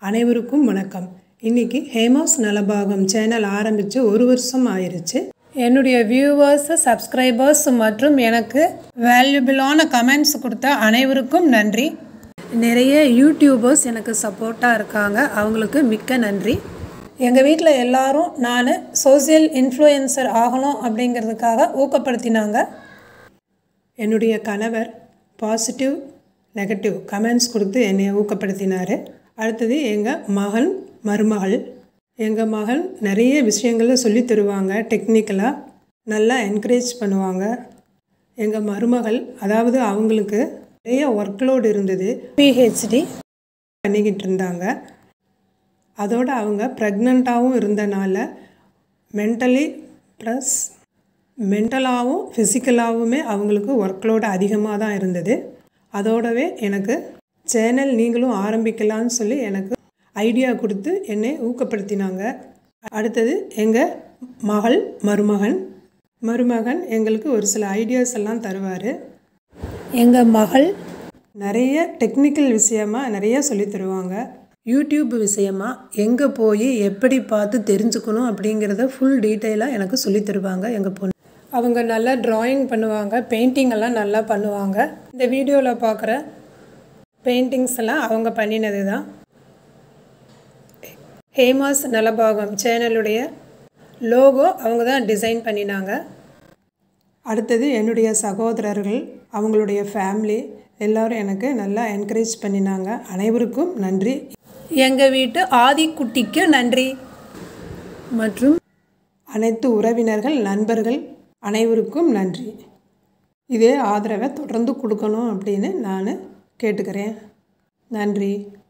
அனைவருக்கும் வணக்கம் இன்னைக்கு ஹேமாஸ் நலபாகம் சேனல் ஆரம்பித்து ஒரு வருஷம் ஆயிருச்சு என்னுடைய வியூவர்ஸ் சப்ஸ்கிரைபர்ஸ் மற்றும் எனக்கு வேல்யூபிளான கமெண்ட்ஸ் கொடுத்த அனைவருக்கும் நன்றி நிறைய யூடியூபர்ஸ் எனக்கு சப்போர்ட்டாக இருக்காங்க அவங்களுக்கு மிக்க நன்றி எங்கள் வீட்டில் எல்லாரும் நான் சோசியல் இன்ஃப்ளூயன்சர் ஆகணும் அப்படிங்கிறதுக்காக ஊக்கப்படுத்தினாங்க என்னுடைய கணவர் பாசிட்டிவ் நெகட்டிவ் கமெண்ட்ஸ் கொடுத்து என்னை ஊக்கப்படுத்தினார் அடுத்தது எங்கள் மகன் மருமகள் எங்கள் மகன் நிறைய விஷயங்களை சொல்லி தருவாங்க டெக்னிக்கலாக நல்லா என்கரேஜ் பண்ணுவாங்க எங்கள் மருமகள் அதாவது அவங்களுக்கு நிறைய ஒர்க்லோடு இருந்தது பிஹெச்டி பண்ணிக்கிட்டு இருந்தாங்க அதோடு அவங்க ப்ரெக்னெண்ட்டாகவும் இருந்தனால மென்டலி ப்ளஸ் மென்டலாகவும் ஃபிசிக்கலாகவுமே அவங்களுக்கு ஒர்க்லோடு அதிகமாக தான் இருந்தது அதோடவே எனக்கு சேனல் நீங்களும் ஆரம்பிக்கலான்னு சொல்லி எனக்கு ஐடியா கொடுத்து என்னை ஊக்கப்படுத்தினாங்க அடுத்தது எங்கள் மகள் மருமகன் மருமகன் எங்களுக்கு ஒரு சில ஐடியாஸ் எல்லாம் தருவார் எங்கள் மகள் நிறைய டெக்னிக்கல் விஷயமா நிறைய சொல்லி தருவாங்க யூடியூப் விஷயமா எங்கே போய் எப்படி பார்த்து தெரிஞ்சுக்கணும் அப்படிங்கிறத ஃபுல் டீட்டெயிலாக எனக்கு சொல்லி தருவாங்க எங்கள் பொண்ணு அவங்க நல்லா ட்ராயிங் பண்ணுவாங்க பெயிண்டிங் எல்லாம் நல்லா பண்ணுவாங்க இந்த வீடியோவில் பார்க்குற பெயிண்டிங்ஸ் எல்லாம் அவங்க பண்ணினது தான் ஹேமாஸ் நலபாகம் சேனலுடைய லோகோ அவங்க தான் டிசைன் பண்ணினாங்க அடுத்தது என்னுடைய சகோதரர்கள் அவங்களுடைய ஃபேமிலி எல்லோரும் எனக்கு நல்லா என்கரேஜ் பண்ணினாங்க அனைவருக்கும் நன்றி எங்கள் வீட்டு ஆதிக்குட்டிக்கு நன்றி மற்றும் அனைத்து உறவினர்கள் நண்பர்கள் அனைவருக்கும் நன்றி இதே ஆதரவை தொடர்ந்து கொடுக்கணும் அப்படின்னு நான் கேட்டுக்கிறேன் நன்றி